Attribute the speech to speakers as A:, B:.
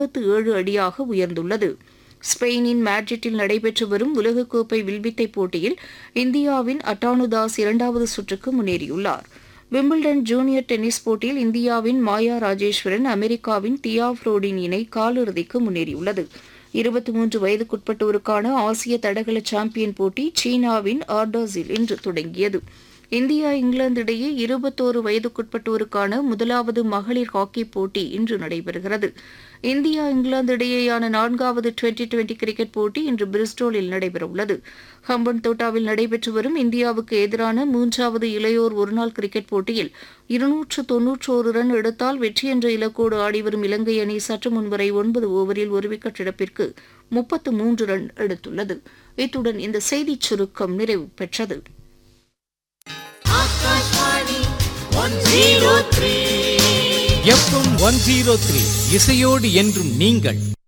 A: இருபத்தி ஏழு அடியாக உயர்ந்துள்ளது ஸ்பெயினின் மேட்ரிட்டில் நடைபெற்று வரும் உலகக்கோப்பை வில்வித்தை போட்டியில் இந்தியாவின் அட்டானு தாஸ் இரண்டாவது சுற்றுக்கு முன்னேறியுள்ளார் விம்பிள்டன் ஜூனியர் டென்னிஸ் போட்டியில் இந்தியாவின் மாயா ராஜேஸ்வரன் அமெரிக்காவின் தியா ஃப்ரோடின் இணை காலிறுதிக்கு முன்னேறியுள்ளது இருபத்தி மூன்று வயதுக்குட்பட்டோருக்கான ஆசிய தடகள சாம்பியன் போட்டி சீனாவின் ஆர்டாஸில் இன்று தொடங்கியது இந்தியா இங்கிலாந்து இடையே இருபத்தோரு வயதுக்குட்பட்டோருக்கான முதலாவது மகளிர் ஹாக்கி போட்டி இன்று நடைபெறுகிறது இந்தியா இங்கிலாந்து இடையேயான நான்காவது டுவெண்டி டுவெண்டி கிரிக்கெட் போட்டி இன்று பிரிஸ்டோலில் நடைபெறவுள்ளது ஹம்பன் தோட்டாவில் நடைபெற்று வரும் இந்தியாவுக்கு எதிரான மூன்றாவது இளையோர் ஒருநாள் கிரிக்கெட் போட்டியில் இருநூற்று தொன்னூற்றோரு ரன் எடுத்தால் வெற்றி என்ற இலக்கோடு ஆடிவரும் இலங்கை அணி சற்று முன்வரை ஒன்பது ஓவரில் ஒரு விக்கெட் இழப்பிற்கு முப்பத்து மூன்று ரன் எடுத்துள்ளது இத்துடன் இந்த செய்திச் சுருக்கம் நிறைவு பெற்றது
B: எஃப்எம் ஒன் ஜீரோ த்ரீ இசையோடு என்றும் நீங்கள்